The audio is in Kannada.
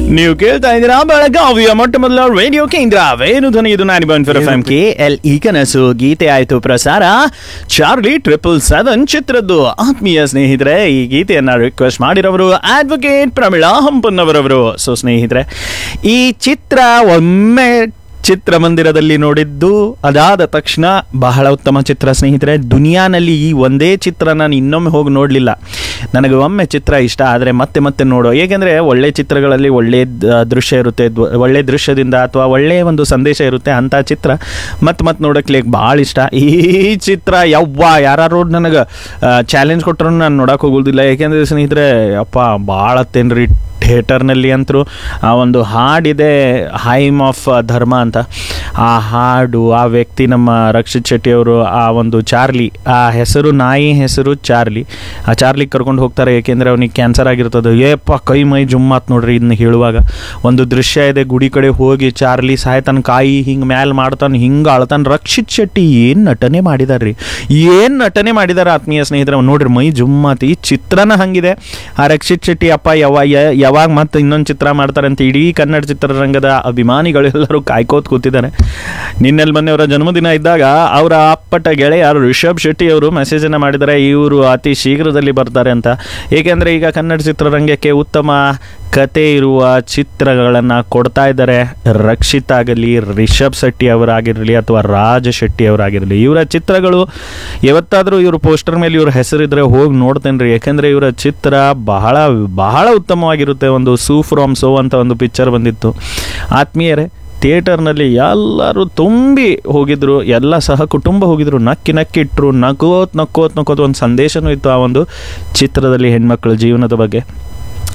ನೀವು ಕೇಳ್ತಾ ಇದ್ದೀರಾ ಬೆಳಗಾವಿಯ ಮೊಟ್ಟ ಮೊದಲ ರೇಡಿಯೋ ಕೇಂದ್ರ ವೇಣು ಧ್ವನಿ ಇದು ನಾನಿ ಬಂದ್ ಎಫ್ ಎಂ ಕೆ ಎಲ್ ಈ ಕನಸು ಗೀತೆ ಆಯ್ತು ಪ್ರಸಾರ ಚಾರ್ಲಿ ಟ್ರಿಪಲ್ ಸೆವೆನ್ ಚಿತ್ರದ್ದು ಆತ್ಮೀಯ ಸ್ನೇಹಿತರೆ ಈ ಗೀತೆಯನ್ನ ರಿಕ್ವೆಸ್ಟ್ ಮಾಡಿರೋರು ಅಡ್ವೊಕೇಟ್ ಪ್ರಮಿಳಾ ಹಂಪನ್ನವರವರು ಸೊ ಸ್ನೇಹಿತರೆ ಈ ಚಿತ್ರ ಒಮ್ಮೆ ಚಿತ್ರಮಂದಿರದಲ್ಲಿ ನೋಡಿದ್ದು ಅದಾದ ತಕ್ಷಣ ಬಹಳ ಉತ್ತಮ ಚಿತ್ರ ಸ್ನೇಹಿತರೆ ದುನಿಯಾನಲ್ಲಿ ಈ ಒಂದೇ ಚಿತ್ರ ನಾನು ಇನ್ನೊಮ್ಮೆ ಹೋಗಿ ನೋಡಲಿಲ್ಲ ನನಗೆ ಒಮ್ಮೆ ಚಿತ್ರ ಇಷ್ಟ ಆದರೆ ಮತ್ತೆ ಮತ್ತೆ ನೋಡೋ ಏಕೆಂದರೆ ಒಳ್ಳೆ ಚಿತ್ರಗಳಲ್ಲಿ ಒಳ್ಳೆ ದ- ದೃಶ್ಯ ಇರುತ್ತೆ ದ್ವ- ಒಳ್ಳೆ ದೃಶ್ಯದಿಂದ ಅಥವಾ ಒಳ್ಳೆಯ ಒಂದು ಸಂದೇಶ ಇರುತ್ತೆ ಅಂಥ ಚಿತ್ರ ಮತ್ತೆ ಮತ್ತೆ ನೋಡಕ್ಕೆ ಭಾಳ ಇಷ್ಟ ಈ ಚಿತ್ರ ಯವ್ವ ಯಾರು ನನಗೆ ಚಾಲೆಂಜ್ ಕೊಟ್ಟರು ನಾನು ನೋಡಕ್ಕೆ ಹೋಗೋದಿಲ್ಲ ಏಕೆಂದರೆ ಸ್ನೇಹಿತರೆ ಅಪ್ಪ ಭಾಳ ಹತ್ತೇನ್ರಿ ಥಿಯೇಟರ್ನಲ್ಲಿ ಅಂತರೂ ಆ ಒಂದು ಹಾಡಿದೆ ಹೈಮ್ ಆಫ್ ಧರ್ಮ ಅಂತ ಆ ಹಾಡು ಆ ವ್ಯಕ್ತಿ ನಮ್ಮ ರಕ್ಷಿತ್ ಶೆಟ್ಟಿ ಅವರು ಆ ಒಂದು ಚಾರ್ಲಿ ಆ ಹೆಸರು ನಾಯಿ ಹೆಸರು ಚಾರ್ಲಿ ಆ ಚಾರ್ಲಿ ಕರ್ಕೊಂಡು ಹೋಗ್ತಾರೆ ಏಕೆಂದರೆ ಅವನಿಗೆ ಕ್ಯಾನ್ಸರ್ ಆಗಿರ್ತದೆ ಏಪ್ಪ ಕೈ ಮೈ ಜುಮ್ಮಾತ್ ನೋಡ್ರಿ ಇದನ್ನ ಹೇಳುವಾಗ ಒಂದು ದೃಶ್ಯ ಇದೆ ಗುಡಿ ಕಡೆ ಹೋಗಿ ಚಾರ್ಲಿ ಸಾಯ್ತಾನ ಕಾಯಿ ಹಿಂಗೆ ಮ್ಯಾಲ್ ಮಾಡ್ತಾನೆ ಹಿಂಗೆ ಅಳ್ತಾನೆ ರಕ್ಷಿತ್ ಶೆಟ್ಟಿ ಏನು ನಟನೆ ಮಾಡಿದಾರ್ರಿ ಏನು ನಟನೆ ಮಾಡಿದಾರೆ ಆತ್ಮೀಯ ಸ್ನೇಹಿತರೆ ನೋಡ್ರಿ ಮೈ ಜುಮ್ಮಾತ್ ಈ ಚಿತ್ರನ ಹಂಗಿದೆ ಆ ರಕ್ಷಿತ್ ಶೆಟ್ಟಿ ಅಪ್ಪ ಯಾವ ಯ- ಯಾವಾಗ ಮತ್ತೆ ಇನ್ನೊಂದು ಚಿತ್ರ ಮಾಡ್ತಾರೆ ಅಂತ ಇಡೀ ಕನ್ನಡ ಚಿತ್ರರಂಗದ ಅಭಿಮಾನಿಗಳೆಲ್ಲರೂ ಕಾಯ್ಕೋತ್ ಕೂತಿದ್ದಾರೆ ನಿನ್ನೆಲ್ಲಿ ಮೊನ್ನೆಯವರ ಜನ್ಮದಿನ ಇದ್ದಾಗ ಅವರ ಅಪ್ಪಟ ಗೆಳೆಯ ರಿಷಬ್ ಶೆಟ್ಟಿ ಅವರು ಮೆಸೇಜನ್ನು ಮಾಡಿದ್ದಾರೆ ಇವರು ಅತಿ ಶೀಘ್ರದಲ್ಲಿ ಬರ್ತಾರೆ ಅಂತ ಏಕೆಂದರೆ ಈಗ ಕನ್ನಡ ಚಿತ್ರರಂಗಕ್ಕೆ ಉತ್ತಮ ಕತೆ ಇರುವ ಚಿತ್ರಗಳನ್ನು ಕೊಡ್ತಾ ಇದ್ದಾರೆ ರಕ್ಷಿತ್ ಆಗಲಿ ರಿಷಬ್ ಶೆಟ್ಟಿ ಅವರಾಗಿರಲಿ ಅಥವಾ ರಾಜ ಶೆಟ್ಟಿ ಅವರಾಗಿರಲಿ ಇವರ ಚಿತ್ರಗಳು ಯಾವತ್ತಾದರೂ ಇವ್ರ ಪೋಸ್ಟರ್ ಮೇಲೆ ಇವ್ರ ಹೆಸರಿದ್ರೆ ಹೋಗಿ ನೋಡ್ತೇನೆ ರೀ ಯಾಕಂದರೆ ಇವರ ಚಿತ್ರ ಬಹಳ ಬಹಳ ಉತ್ತಮವಾಗಿರುತ್ತೆ ಒಂದು ಸೂ ಫ್ರಾಮ್ ಸೋ ಅಂತ ಒಂದು ಪಿಕ್ಚರ್ ಬಂದಿತ್ತು ಆತ್ಮೀಯರೇ ಥಿಯೇಟರ್ನಲ್ಲಿ ಎಲ್ಲರೂ ತುಂಬಿ ಹೋಗಿದ್ರು ಎಲ್ಲ ಸಹ ಕುಟುಂಬ ಹೋಗಿದ್ರು ನಕ್ಕಿ ನಕ್ಕಿಟ್ರು ನಕ್ಕೋತ್ ನಕ್ಕೋತ್ ನಕ್ಕೋತ್ ಒಂದು ಸಂದೇಶನೂ ಇತ್ತು ಆ ಒಂದು ಚಿತ್ರದಲ್ಲಿ ಹೆಣ್ಮಕ್ಳ ಜೀವನದ ಬಗ್ಗೆ